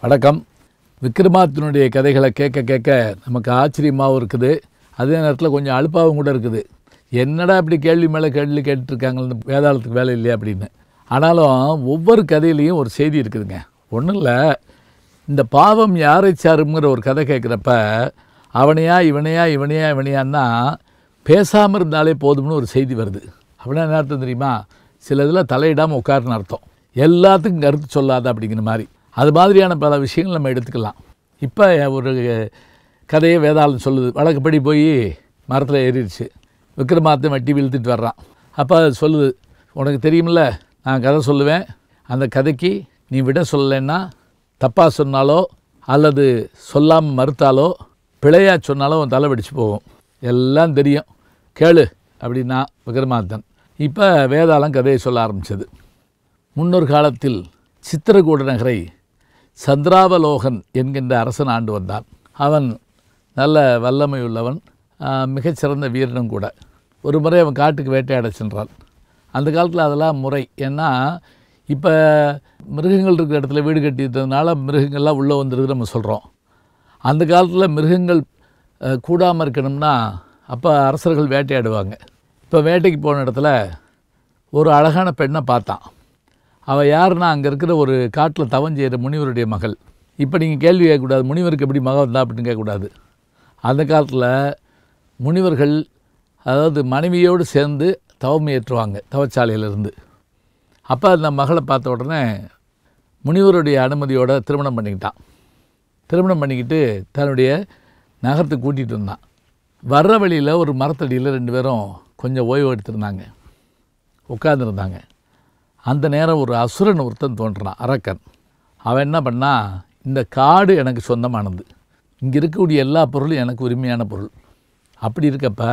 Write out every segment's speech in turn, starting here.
வணக்கம் விக்ரமாத்தினுடைய கதைகளை கேட்க கேட்க நமக்கு ஆச்சரியமாகவும் இருக்குது அதே நேரத்தில் கொஞ்சம் அலுப்பாகவும் கூட இருக்குது என்னடா இப்படி கேள்வி மேலே கேள்வி கேட்டுருக்காங்க இந்த வேதாளத்துக்கு வேலை இல்லையா அப்படின்னு ஆனாலும் ஒவ்வொரு கதையிலையும் ஒரு செய்தி இருக்குதுங்க ஒன்றும் இல்லை இந்த பாவம் யாரை சாருங்கிற ஒரு கதை கேட்குறப்ப அவனையா இவனையா இவனையா இவனையான்னா பேசாமல் இருந்தாலே போதும்னு ஒரு செய்தி வருது அப்படின்னா என்ன அர்த்தம் தெரியுமா சில இதில் தலையிடாமல் உட்காருன்னு அர்த்தம் எல்லாத்துக்கும் கருத்து சொல்லாத அப்படிங்கிற மாதிரி அது மாதிரியான பல விஷயங்கள் நம்ம எடுத்துக்கலாம் இப்போ ஒரு கதையை வேதாளம் சொல்லுது வழக்கப்படி போய் மரத்தில் ஏறிடுச்சு விக்ரமாத்தை வட்டி வீழ்த்திட்டு வர்றான் அப்போ அது சொல்லுது உனக்கு தெரியுமில்ல நான் கதை சொல்லுவேன் அந்த கதைக்கு நீ விட சொல்லலைன்னா தப்பாக சொன்னாலோ அல்லது சொல்லாமல் மறுத்தாலோ பிழையாக சொன்னாலோ உன் தலை வெடிச்சு போகும் எல்லாம் தெரியும் கேளு அப்படின்னா விக்ரமாத்தன் இப்போ வேதாளம் கதையை சொல்ல ஆரம்பிச்சது முன்னொரு காலத்தில் சித்திரகூட நகரை சந்திராவலோகன் என்கின்ற அரசன் ஆண்டு வந்தான் அவன் நல்ல வல்லமை உள்ளவன் ஆஹ், மிகச்சிறந்த வீரனும் கூட ஒரு முறை அவன் காட்டுக்கு வேட்டையாட சென்றான் அந்த காலத்தில் அதெல்லாம் முறை ஏன்னா இப்போ மிருகங்கள் இருக்கிற இடத்துல வீடு கட்டிட்டதுனால மிருகங்கள்லாம் உள்ளே வந்துடுது நம்ம சொல்கிறோம் அந்த காலத்தில் மிருகங்கள் அஹ், கூடாமல் இருக்கணும்னா அப்போ அரசர்கள் வேட்டையாடுவாங்க இப்போ வேட்டைக்கு போன இடத்துல ஒரு அழகான பெண்ணை பார்த்தான் அவள் யாருன்னா அங்கே இருக்கிற ஒரு காட்டில் தவம் செய்கிற முனிவருடைய மகள் இப்போ நீங்கள் கேள்வி கேட்கக்கூடாது முனிவருக்கு எப்படி மகன் வந்தா அப்படின்னு கேட்கக்கூடாது அந்த காலத்தில் முனிவர்கள் அதாவது மனைவியோடு சேர்ந்து தவம் ஏற்றுவாங்க தவச்சாலையிலிருந்து அப்போ அந்த மகளை பார்த்த உடனே முனிவருடைய அனுமதியோட திருமணம் பண்ணிக்கிட்டான் திருமணம் பண்ணிக்கிட்டு தன்னுடைய நகரத்துக்கு கூட்டிகிட்டு வந்தான் வர்ற வழியில் ஒரு மரத்தடியில் ரெண்டு பேரும் கொஞ்சம் ஓய்வு எடுத்திருந்தாங்க உட்காந்துருந்தாங்க அந்த நேரம் ஒரு அசுரன் ஒருத்தன் தோன்றினான் அரக்கன் அவன் என்ன பண்ணா இந்த காடு எனக்கு சொந்தமானது இங்கே இருக்கக்கூடிய எல்லா பொருளும் எனக்கு உரிமையான பொருள் அப்படி இருக்கப்ப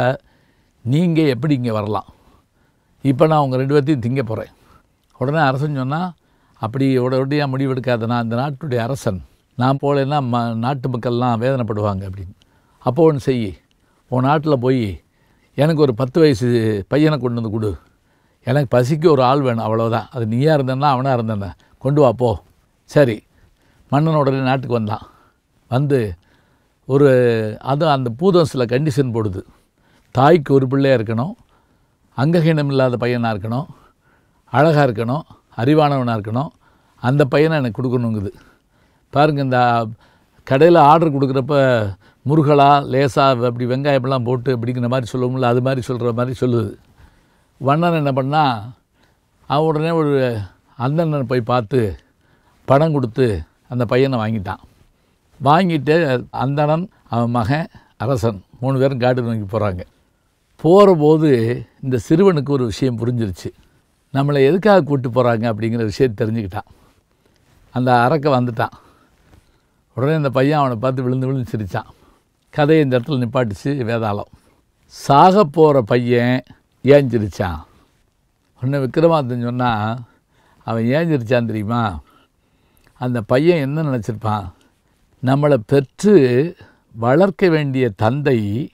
நீங்கள் எப்படி இங்கே வரலாம் இப்போ நான் உங்கள் ரெண்டு பேர்த்தையும் திங்க போகிறேன் உடனே அரசன் சொன்னால் அப்படி உடனடியாக முடிவெடுக்காத நான் இந்த நாட்டுடைய அரசன் நான் போகலைன்னா ம நாட்டு மக்கள்லாம் வேதனைப்படுவாங்க அப்படின்னு அப்போ ஒன்று செய் உன் நாட்டில் போய் எனக்கு ஒரு பத்து வயசு பையனை கொண்டு வந்து கொடு எனக்கு பசிக்கு ஒரு ஆள் வேணும் அவ்வளோதான் அது நீயாக இருந்தேன்னா அவனாக இருந்தேன்னா கொண்டு வா போ சரி மன்னன் உடனே நாட்டுக்கு வந்தான் வந்து ஒரு அது அந்த பூதம் சில கண்டிஷன் போடுது தாய்க்கு ஒரு பிள்ளையாக இருக்கணும் அங்ககீனம் இல்லாத பையனாக இருக்கணும் அழகாக இருக்கணும் அறிவானவனாக இருக்கணும் அந்த பையனை எனக்கு கொடுக்கணுங்குது பாருங்கள் இந்த கடையில் ஆர்டர் கொடுக்குறப்ப முருகலா லேசா அப்படி வெங்காயமெல்லாம் போட்டு அப்படிங்கிற மாதிரி சொல்லுவோம்ல அது மாதிரி சொல்கிற மாதிரி சொல்லுது வண்ணன் என்ன பண்ணா அவன் உடனே ஒரு அந்தண்ணனை போய் பார்த்து பணம் கொடுத்து அந்த பையனை வாங்கிட்டான் வாங்கிட்டு அந்தணன் அவன் மகன் அரசன் மூணு பேரும் காட்டு நோக்கி போகிறாங்க போகிற போது இந்த சிறுவனுக்கு ஒரு விஷயம் புரிஞ்சிருச்சு நம்மளை எதுக்காக கூப்பிட்டு போகிறாங்க அப்படிங்கிற விஷயத்தை தெரிஞ்சுக்கிட்டான் அந்த அரக்க வந்துட்டான் உடனே இந்த பையன் அவனை பார்த்து விழுந்து விழுந்து சிரித்தான் கதையை இந்த இடத்துல நிப்பாட்டுச்சு வேதாளம் சாக போகிற பையன் ஏன் சிரிச்சான் உடனே விக்ரமாதன் சொன்னால் அவன் ஏன் சிரிச்சான் தெரியுமா அந்த பையன் என்ன நினச்சிருப்பான் நம்மளை பெற்று வளர்க்க வேண்டிய தந்தை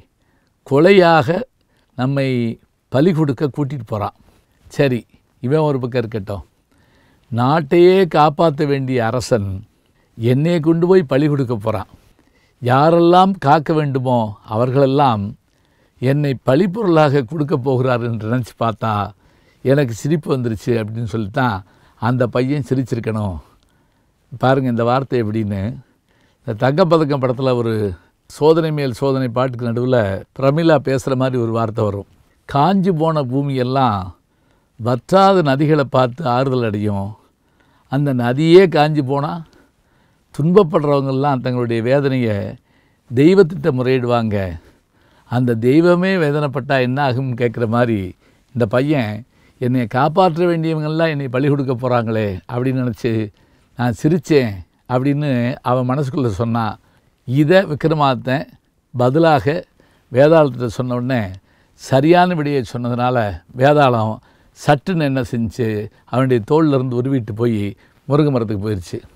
கொலையாக நம்மை பலி கொடுக்க கூட்டிகிட்டு போகிறான் சரி இவன் ஒரு பக்கம் இருக்கட்டும் நாட்டையே காப்பாற்ற வேண்டிய அரசன் என்னை கொண்டு போய் பலி கொடுக்க போகிறான் யாரெல்லாம் காக்க வேண்டுமோ அவர்களெல்லாம் என்னை பழிப்பொருளாக கொடுக்க போகிறார் என்று நினச்சி பார்த்தா எனக்கு சிரிப்பு வந்துருச்சு அப்படின்னு சொல்லித்தான் அந்த பையன் சிரிச்சிருக்கணும் பாருங்கள் இந்த வார்த்தை எப்படின்னு இந்த தங்கப்பதக்கம் படத்தில் ஒரு சோதனை மேல் சோதனை பாட்டுக்கு நடுவில் பிரமிளா பேசுகிற மாதிரி ஒரு வார்த்தை வரும் காஞ்சி போன பூமியெல்லாம் வற்றாத நதிகளை பார்த்து ஆறுதல் அடையும் அந்த நதியே காஞ்சி போனால் துன்பப்படுறவங்கெல்லாம் தங்களுடைய வேதனையை தெய்வத்திட்ட முறையிடுவாங்க அந்த தெய்வமே வேதனைப்பட்டால் என்ன ஆகும்னு கேட்குற மாதிரி இந்த பையன் என்னை காப்பாற்ற வேண்டியவங்கெல்லாம் என்னை பழி கொடுக்க போகிறாங்களே அப்படின்னு நினச்சி நான் சிரித்தேன் அப்படின்னு அவன் மனசுக்குள்ளே சொன்னான் இதை விக்ரமாதித்தன் பதிலாக வேதாளத்திட்ட சொன்ன உடனே சரியான விடையை சொன்னதுனால வேதாளம் சட்டுன்னு என்ன செஞ்சு அவனுடைய தோல்ல இருந்து உருவிட்டு போய் முருங்கை மரத்துக்கு போயிடுச்சு